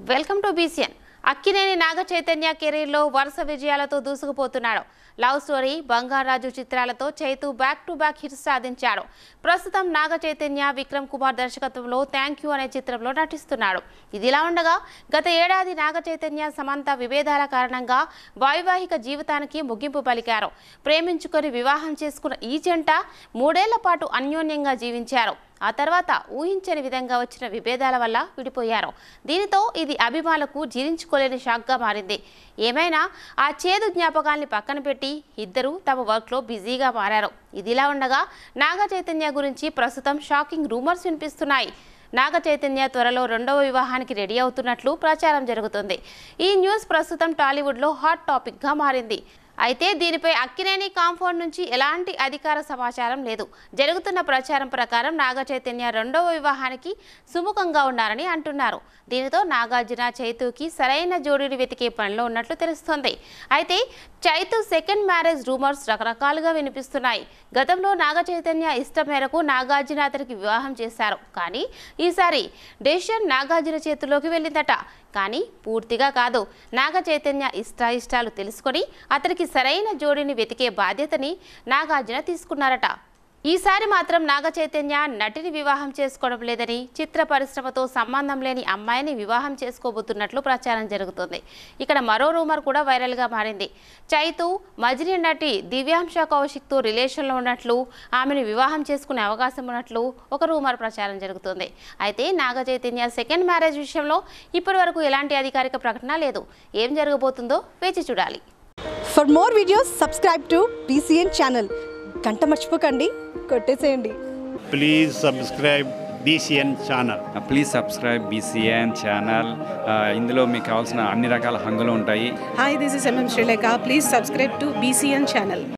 Welcome to BCN Akkineni Naga Chaitanya కెరీర్లో వరుస విజయాలతో దూసుకుపోతున్నాడు లవ్ స్టోరీ బంగారాజు చిత్రాలతో Chaitu back to back hits సాధించాడు ప్రస్తుతం నాగ చైతన్య విక్రమ్ కుమార్ దర్శకత్వంలో థ్యాంక్ యూ అనే చిత్రంలో నటిస్తున్నాడు ఇదిలా ఉండగా గత ఏడాది నాగ చైతన్య సమంత విభేదాల కారణంగా వైవాహిక జీవితానికి ముగింపు పలికారు ప్రేమించుకొని వివాహం చేసుకున్న ఈ జంట మూడేళ్ల పాటు అన్యోన్యంగా జీవించారు ఆ తర్వాత ఊహించని విధంగా వచ్చిన విభేదాల వల్ల విడిపోయారు దీనితో ఇది అభిమానులకు జీర్ణించుకోలేని షాక్గా మారింది ఏమైనా ఆ చేదు జ్ఞాపకాల్ని పక్కన పెట్టి ఇద్దరు తమ వర్క్లో బిజీగా మారారు ఇదిలా ఉండగా నాగ చైతన్య గురించి ప్రస్తుతం షాకింగ్ రూమర్స్ వినిపిస్తున్నాయి నాగ చైతన్య త్వరలో రెండవ వివాహానికి రెడీ అవుతున్నట్లు ప్రచారం జరుగుతుంది ఈ న్యూస్ ప్రస్తుతం టాలీవుడ్లో హాట్ టాపిక్గా మారింది అయితే దీనిపై అక్కినేని కాంపౌండ్ నుంచి ఎలాంటి అధికార సమాచారం లేదు జరుగుతున్న ప్రచారం ప్రకారం నాగ చైతన్య రెండవ వివాహానికి సుముఖంగా ఉన్నారని అంటున్నారు దీనితో నాగార్జున చైతుకి సరైన జోడీని వెతికే పనిలో ఉన్నట్లు తెలుస్తోంది అయితే చైతు సెకండ్ మ్యారేజ్ రూమర్స్ రకరకాలుగా వినిపిస్తున్నాయి గతంలో నాగ చైతన్య ఇష్టం మేరకు నాగార్జున అతనికి వివాహం చేశారు కానీ ఈసారి డెసిషన్ నాగార్జున చేతిలోకి వెళ్ళిందట కానీ పూర్తిగా కాదు నాగ చైతన్య ఇష్టాయిష్టాలు తెలుసుకొని అతనికి సరైన జోడీని వెతికే బాధ్యతని నాగార్జున తీసుకున్నారట ఈసారి మాత్రం నాగ చైతన్య నటిని వివాహం చేసుకోవడం లేదని చిత్ర పరిశ్రమతో సంబంధం లేని అమ్మాయిని వివాహం చేసుకోబోతున్నట్లు ప్రచారం జరుగుతుంది ఇక్కడ మరో రూమర్ కూడా వైరల్గా మారింది చైతు మజిలీ నటి దివ్యాంశ కౌశిక్తో రిలేషన్లో ఉన్నట్లు ఆమెను వివాహం చేసుకునే అవకాశం ఉన్నట్లు ఒక రూమర్ ప్రచారం జరుగుతుంది అయితే నాగ చైతన్య సెకండ్ మ్యారేజ్ విషయంలో ఇప్పటి వరకు ఎలాంటి అధికారిక ప్రకటన లేదు ఏం జరగబోతుందో వేచి చూడాలి for more videos subscribe to BCN channel గంట మర్చిపోకండి కొట్టేసేయండి please subscribe BCN channel please subscribe BCN channel ఇందులో మీకు కావాల్సిన అన్ని రకాల హంగులు ఉంటాయి Hi, this is MM Sri Lanka. Please subscribe to BCN channel.